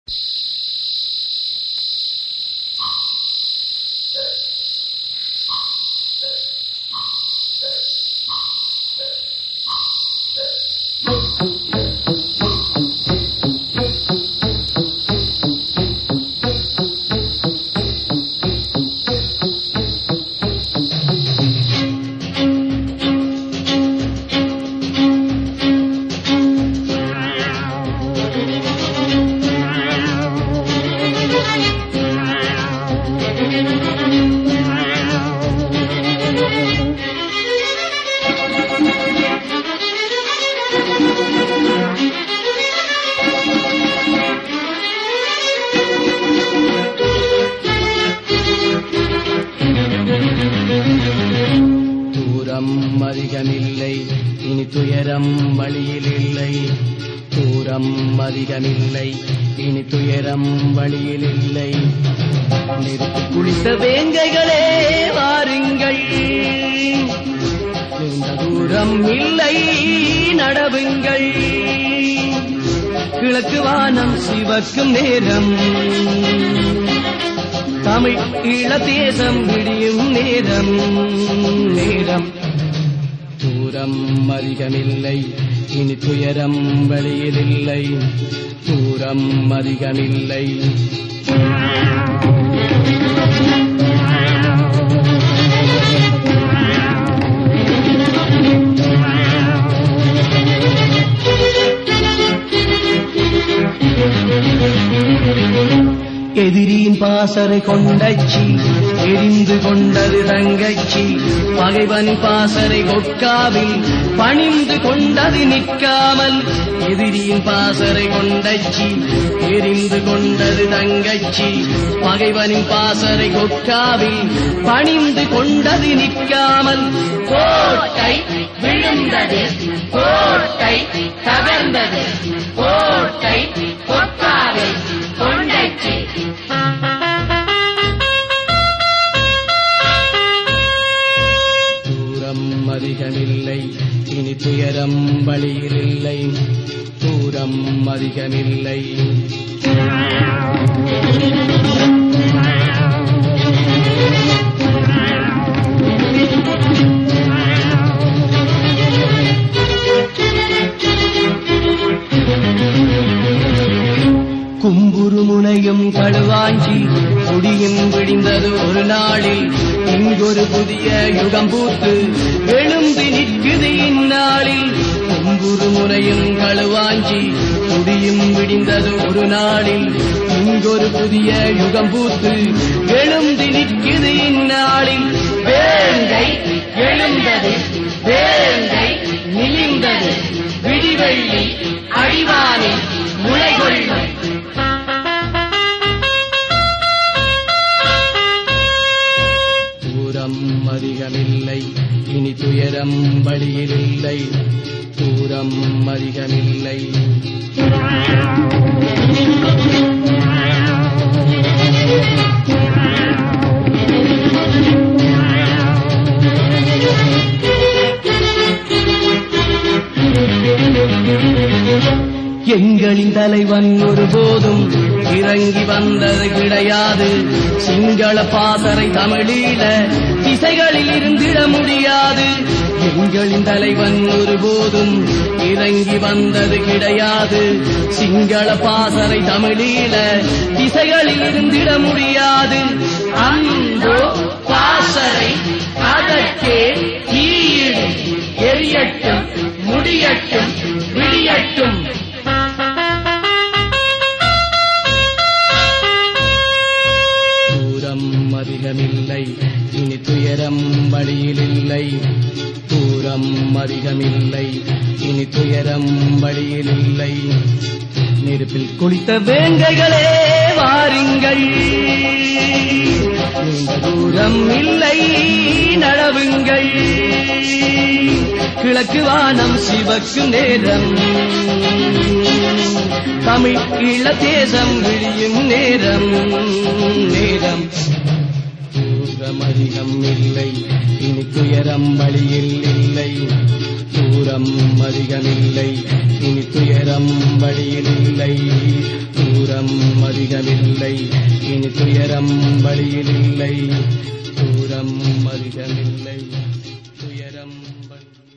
அதிகமில்லை இனி துயரம் வழியில் இல்லை தூரம் அதிகமில்லை இனி துயரம் வழியில் இல்லை நிறுத்தி குளித்த வேங்கைகளே வாருங்கள் நீண்ட தூரம் இல்லை நடவுங்கள் கிழக்கு வானம் சிவக்கும் நேரம் தமிழ் ஈழ தேசம் விடியும் நேரம் நேரம் தூரம் அதிகமில்லை இனி துயரம் வழியில் இல்லை தூரம் அதிகமில்லை எதிரியின் பாசறை கொண்டச்சி எரிந்து கொண்டது தங்கச்சி பகைவன் பாசறை கொட்காவில் பணிந்து கொண்டது நிற்காமல் எதிரியின் பாசறை கொண்டச்சி எரிந்து கொண்டது தங்கச்சி பகைவனின் பாசறை கொட்காவில் பணிந்து கொண்டது நிற்காமல் கோட்டை விழுந்தது கோட்டை தகர்ந்தது கோட்டை கொட்காவில் கொண்டச்சி தூரம் அதிகமில்லை இனி துயரம் வழியில் இல்லை தூரம் அதிகமில்லை கும்புரு முனையும் கழுவாஞ்சி குடியும் விழிந்தது ஒரு நாளில் இங்கொரு புதிய யுகம் பூத்து எழுந்து நிற்குது இந்நாளில் கும்புரு முனையும் களுவாஞ்சி குடியும் விடிந்தது ஒரு நாளில் இங்கொரு புதிய யுகம் பூத்து எழுந்து நிற்குது இந்நாளில் வேங்கை எழுந்தது வேங்கை நிலிந்தது விடிவெள்ளி அடிவானில் முளை கொள்ளும் தூரம் அதிகமில்லை இனி துயரம் வழியில் இல்லை தூரம் அதிகமில்லை எங்களின் தலைவன் ஒருபோதும் இறங்கி வந்தது கிடையாது சிங்கள பாசறை தமிழீழ திசைகளில் இருந்திட முடியாது எங்களின் தலைவன் ஒருபோதும் இறங்கி வந்தது கிடையாது சிங்கள பாசறை தமிழீழ திசைகளில் இருந்திட முடியாது அந்தோ பாசறை அதற்கே தீயிடும் எரியட்டும் முடியட்டும் விடியட்டும் தூரம் அதிகமில்லை இனி துயரம் வழியில் இல்லை தூரம் அதிகமில்லை இனி துயரம் வழியில் இல்லை நெருப்பில் குளித்த வேங்கைகளே வாருங்கள் நீண்ட தூரம் இல்லை நடவுங்கள் கிழக்கு வானம் சிவக்கு நேரம் தமிழ் ஈழ தேசம் விழியும் நேரம் நேரம் தூரம் அதிகம் இல்லை இனி துயரம் வழியில் இல்லை தூரம் அதிகமில்லை இனி துயரம் வழியில் இல்லை தூரம் அதிகமில்லை இனி துயரம் வழியில் இல்லை தூரம் அதிகமில்லை துயரம் வழியில்